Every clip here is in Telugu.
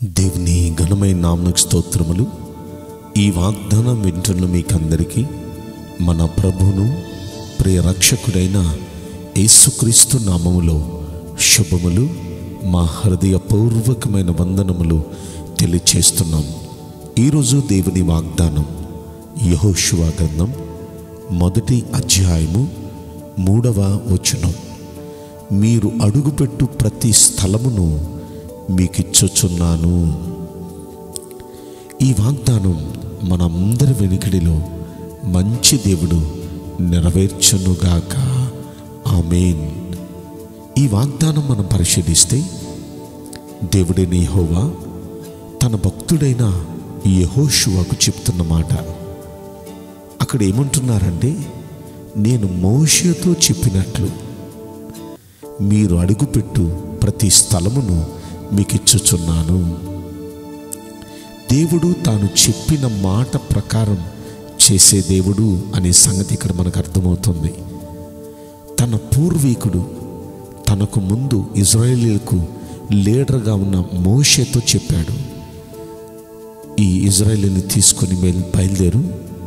దేవుని ఘనమైన నామకు స్తోత్రములు ఈ వాగ్దానం వింటున్న మీకందరికీ మన ప్రభువును ప్రియ రక్షకుడైన యేసుక్రీస్తు నామములో శుభములు మా హృదయపూర్వకమైన వందనములు తెలియచేస్తున్నాం ఈరోజు దేవుని వాగ్దానం యహోశువ గ్రంథం మొదటి అధ్యాయము మూడవ వచనం మీరు అడుగుపెట్టు ప్రతి స్థలమును మీకిచ్చుచున్నాను ఈ వాగ్దానం మనందరి వెనుకడిలో మంచి దేవుడు నెరవేర్చునుగాక ఆమెన్ ఈ వాగ్దానం మనం పరిశీలిస్తే దేవుడైన యెహోవా తన భక్తుడైన యెహోషువకు చెప్తున్న మాట అక్కడ ఏమంటున్నారంటే నేను మోషతో చెప్పినట్లు మీరు అడుగుపెట్టు ప్రతి స్థలమును మీకు ఇచ్చుచున్నాను దేవుడు తాను చెప్పిన మాట ప్రకారం చేసే దేవుడు అనే సంగతి ఇక్కడ మనకు అర్థమవుతుంది తన పూర్వీకుడు తనకు ముందు ఇజ్రాయేలీలకు లీడర్గా ఉన్న మోషేతో చెప్పాడు ఈ ఇజ్రాయేలీని తీసుకొని బయలు బయలుదేరు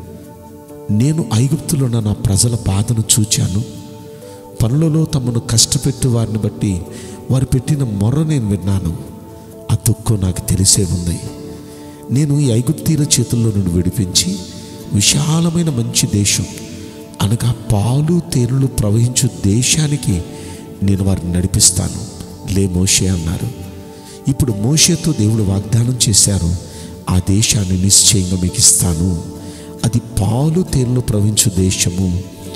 నేను ఐగుప్తులో ఉన్న నా ప్రజల బాధను చూచాను పనులలో తమను కష్టపెట్టు వారిని బట్టి వారు పెట్టిన మొర్ర నేను విన్నాను ఆ దుఃఖం నాకు తెలిసే ఉంది నేను ఈ ఐగుప్తీల చేతుల్లో నుండి విడిపించి విశాలమైన మంచి దేశం అనగా పాలు తేనెలు ప్రవహించు దేశానికి నేను వారిని నడిపిస్తాను లే మోషే అన్నారు ఇప్పుడు మోషేతో దేవుడు వాగ్దానం చేశారు ఆ దేశాన్ని నిశ్చయంగా మీకు ఇస్తాను అది పాలు తేనెలు ప్రవహించు దేశము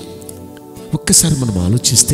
ఒక్కసారి మనం ఆలోచిస్తే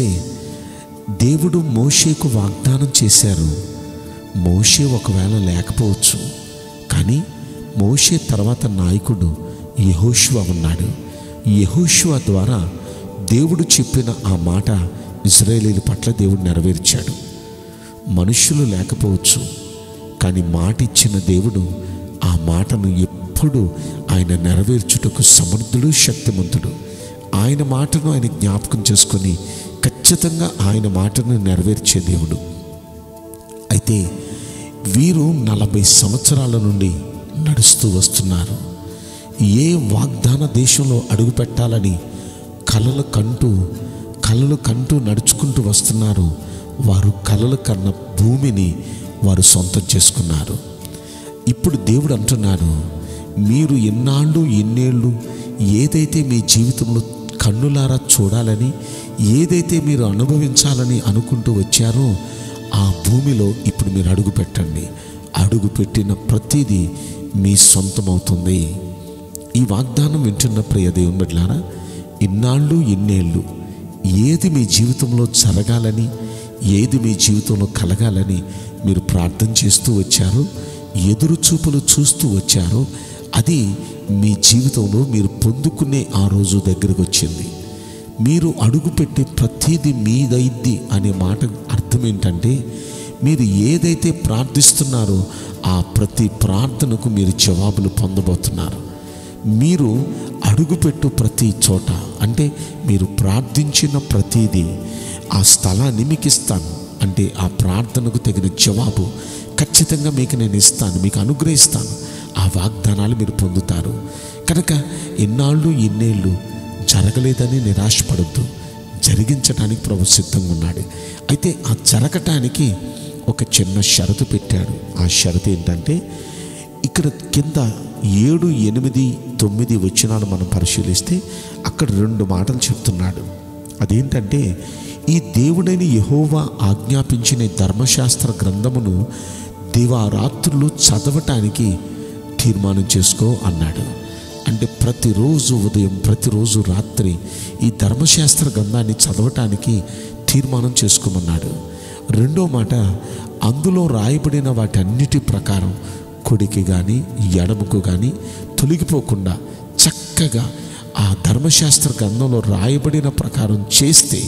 దేవుడు మోషేకు వాగ్దానం చేశారు మోషే ఒకవేళ లేకపోవచ్చు కానీ మోషే తర్వాత నాయకుడు యెహోషువ ఉన్నాడు యెహోషువ ద్వారా దేవుడు చెప్పిన ఆ మాట ఇజ్రాయేలీల పట్ల దేవుడు నెరవేర్చాడు మనుషులు లేకపోవచ్చు కానీ మాట ఇచ్చిన దేవుడు ఆ మాటను ఎప్పుడు ఆయన నెరవేర్చుటకు సమర్థుడు శక్తిమంతుడు ఆయన మాటను ఆయన జ్ఞాపకం చేసుకొని ఖచ్చితంగా ఆయన మాటను నెరవేర్చే దేవుడు అయితే వీరు నలభై సంవత్సరాల నుండి నడుస్తూ వస్తున్నారు ఏ వాగ్దాన దేశంలో అడుగు పెట్టాలని కలలు కంటూ కలలు కంటూ నడుచుకుంటూ వస్తున్నారు వారు కలలు కన్న భూమిని వారు సొంతం చేసుకున్నారు ఇప్పుడు దేవుడు అంటున్నాడు మీరు ఎన్నాళ్ళు ఎన్నేళ్ళు ఏదైతే మీ జీవితంలో కన్నులారా చూడాలని ఏదైతే మీరు అనుభవించాలని అనుకుంటూ వచ్చారో ఆ భూమిలో ఇప్పుడు మీరు అడుగు పెట్టండి అడుగు పెట్టిన ప్రతిదీ మీ సొంతమవుతుంది ఈ వాగ్దానం వింటున్న ప్రియ దేవుని బిడ్డలారా ఇన్నాళ్ళు ఇన్నేళ్ళు ఏది మీ జీవితంలో జరగాలని ఏది మీ జీవితంలో కలగాలని మీరు ప్రార్థన చేస్తూ వచ్చారో ఎదురు చూపులు చూస్తూ వచ్చారో అది మీ జీవితంలో మీరు పొందుకునే ఆ రోజు దగ్గరకు వచ్చింది మీరు అడుగుపెట్టే ప్రతిదీ మీదైద్ది అనే మాట అర్థం ఏంటంటే మీరు ఏదైతే ప్రార్థిస్తున్నారో ఆ ప్రతి ప్రార్థనకు మీరు జవాబులు పొందబోతున్నారు మీరు అడుగుపెట్టు ప్రతి చోట అంటే మీరు ప్రార్థించిన ప్రతిదీ ఆ స్థలాన్ని మీకు ఇస్తాను అంటే ఆ ప్రార్థనకు తగిన జవాబు ఖచ్చితంగా మీకు నేను ఇస్తాను మీకు అనుగ్రహిస్తాను ఆ వాగ్దానాలు మీరు పొందుతారు కనుక ఎన్నాళ్ళు ఎన్నేళ్ళు జరగలేదని నిరాశపడద్దు జరిగించడానికి ప్రభు సిద్ధంగా ఉన్నాడు అయితే ఆ జరగటానికి ఒక చిన్న షరతు పెట్టాడు ఆ షరతు ఏంటంటే ఇక్కడ కింద ఏడు ఎనిమిది తొమ్మిది వచ్చినాలు మనం పరిశీలిస్తే అక్కడ రెండు మాటలు చెప్తున్నాడు అదేంటంటే ఈ దేవుడైన యహోవా ఆజ్ఞాపించిన ఈ ధర్మశాస్త్ర గ్రంథమును దివారాత్రులు చదవటానికి తీర్మానం చేసుకో అన్నాడు అంటే ప్రతిరోజు ఉదయం ప్రతిరోజు రాత్రి ఈ ధర్మశాస్త్ర గ్రంథాన్ని చదవటానికి తీర్మానం చేసుకోమన్నాడు రెండో మాట అందులో రాయబడిన వాటన్నిటి ప్రకారం కుడికి కానీ ఎడమకు కానీ తొలగిపోకుండా చక్కగా ఆ ధర్మశాస్త్ర గ్రంథంలో రాయబడిన ప్రకారం చేస్తే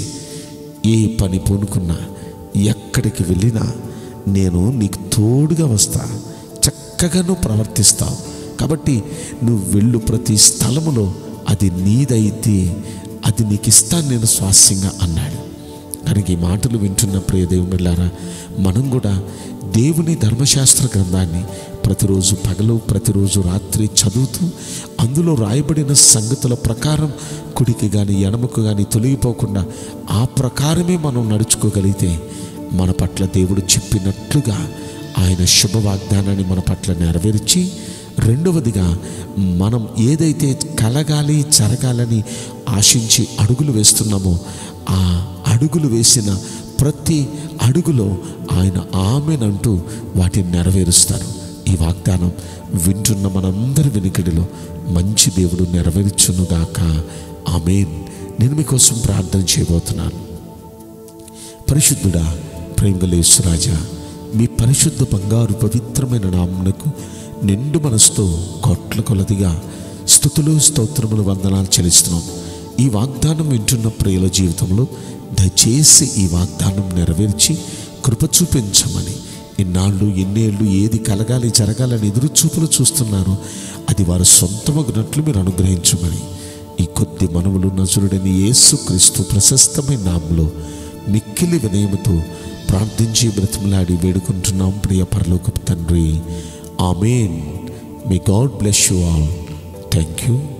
ఏ పని పూనుకున్నా ఎక్కడికి వెళ్ళినా నేను నీకు తోడుగా వస్తా చక్కగా నువ్వు ప్రవర్తిస్తావు కాబట్టి నువ్వు వెళ్ళు ప్రతి స్థలములో అది నీదైతే అది నీకు ఇస్తాను నేను స్వాస్యంగా అన్నాడు కనుక ఈ మాటలు వింటున్న ప్రియ దేవుళ్ళారా మనం కూడా దేవుని ధర్మశాస్త్ర గ్రంథాన్ని ప్రతిరోజు పగలు ప్రతిరోజు రాత్రి చదువుతూ అందులో రాయబడిన సంగతుల ప్రకారం కుడికి కానీ ఎడమకు కానీ తొలగిపోకుండా ఆ ప్రకారమే మనం నడుచుకోగలిగితే మన పట్ల దేవుడు చెప్పినట్లుగా ఆయన శుభ వాగ్దానాన్ని మన పట్ల నెరవేర్చి రెండవదిగా మనం ఏదైతే కలగాలి జరగాలని ఆశించి అడుగులు వేస్తున్నామో ఆ అడుగులు వేసిన ప్రతి అడుగులో ఆయన ఆమెనంటూ వాటిని నెరవేరుస్తారు ఈ వాగ్దానం వింటున్న మనందరి వెనుకడిలో మంచి దేవుడు నెరవేర్చునుగాక ఆమెన్ నేను మీకోసం ప్రార్థన చేయబోతున్నాను పరిశుద్ధుడా ప్రేమగలేశ్వరాజా మీ పరిశుద్ధ బంగారు పవిత్రమైన నామునకు నిండు మనసుతో కోట్ల కొలదిగా స్థుతులు స్తోత్రములు వందనాలు చెల్లిస్తున్నాం ఈ వాగ్దానం వింటున్న ప్రియుల జీవితంలో దయచేసి ఈ వాగ్దానం నెరవేర్చి కృప చూపించమని ఇన్నాళ్ళు ఎన్నేళ్ళు ఏది కలగాలి జరగాలని ఎదురు చూపులు చూస్తున్నారో అది వారు సొంతమగినట్లు మీరు అనుగ్రహించమని ఈ కొద్ది మనవులు నజరుడని యేసు క్రీస్తు ప్రశస్తమైన నామంలో మిక్కిలి వినయముతో ప్రార్థించి బ్రతిమలాడి వేడుకుంటున్నాం ప్రియ పరలోకపు తండ్రి ఆమెన్ మీ God bless you all thank you